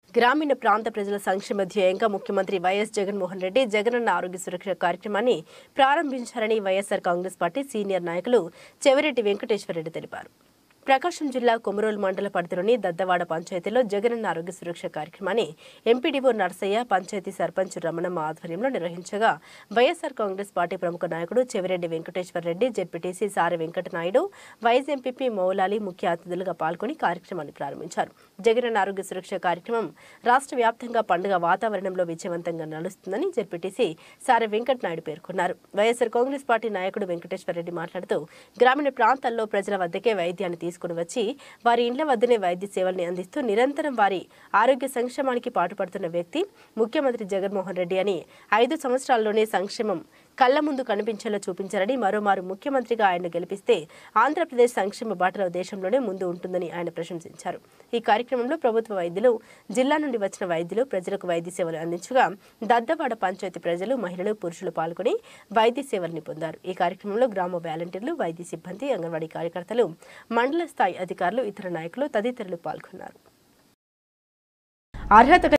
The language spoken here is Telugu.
గ్రామీణ ప్రాంత ప్రజల సంక్షేమ ధ్యేయంగా ముఖ్యమంత్రి వైఎస్ జగన్మోహన్ రెడ్డి జగనన్న ఆరోగ్య సురక్ష కార్యక్రమాన్ని ప్రారంభించారని వైఎస్ఆర్ కాంగ్రెస్ పార్టీ సీనియర్ నాయకులు చెవిరెడ్డి వెంకటేశ్వరరెడ్డి తెలిపారు ప్రకాశం జిల్లా కొమరోలు మండల పరిధిలోని దద్దవాడ పంచాయతీలో జగనన్న ఆరోగ్య సురక్ష కార్యక్రమాన్ని ఎంపీడీఓ నర్సయ్య పంచాయతీ సర్పంచ్ రమణమ్మ ఆధ్వర్యంలో నిర్వహించగా వైఎస్ఆర్ కాంగ్రెస్ పార్టీ ప్రముఖ నాయకుడు చెవిరెడ్డి వెంకటేశ్వర రెడ్డి జెడ్పీటీసీ సారె వెంకటనాయుడు వైస్ ఎంపీపీ మౌలాలి ముఖ్య అతిథులుగా పాల్గొని కార్యక్రమాన్ని ప్రారంభించారు జగనన్న ఆరోగ్య సురక్ష కార్యక్రమం రాష్ట్ర వ్యాప్తంగా పండుగ వాతావరణంలో విజయవంతంగా నడుస్తుందని జెడ్పీటీసీ సారె వెంకటనాయుడు పేర్కొన్నారు వైఎస్ఆర్ కాంగ్రెస్ పార్టీ నాయకుడు వెంకటేశ్వర రెడ్డి మాట్లాడుతూ గ్రామీణ ప్రాంతాల్లో ప్రజల వద్దకే వైద్యాన్ని తీసుకుని వచ్చి వారి ఇండ్ల వద్దనే వైద్య సేవల్ని అందిస్తూ నిరంతరం వారి ఆరోగ్య సంక్షేమానికి పాటుపడుతున్న వ్యక్తి ముఖ్యమంత్రి జగన్మోహన్ రెడ్డి అని ఐదు సంవత్సరాల్లోనే సంక్షేమం కళ్ల ముందు కనిపించేలా చూపించారని మరోమారు ముఖ్యమంత్రిగా ఆయన గెలిపిస్తే ఆంధ్రప్రదేశ్ సంక్షేమ బాటలో దేశంలోనే ముందు ఉంటుందని ఆయన ప్రశంసించారు ఈ కార్యక్రమంలో ప్రభుత్వ వైద్యులు జిల్లా నుండి వచ్చిన వైద్యులు ప్రజలకు వైద్య సేవలు అందించగా దద్దవాడ పంచాయతీ ప్రజలు మహిళలు పురుషులు పాల్గొని వైద్య సేవల్ని పొందారు ఈ కార్యక్రమంలో గ్రామ వాలంటీర్లు వైద్య సిబ్బంది అంగన్వాడీ కార్యకర్తలు మండల స్థాయి అధికారులు ఇతర నాయకులు తదితరులు పాల్గొన్నారు అర్హత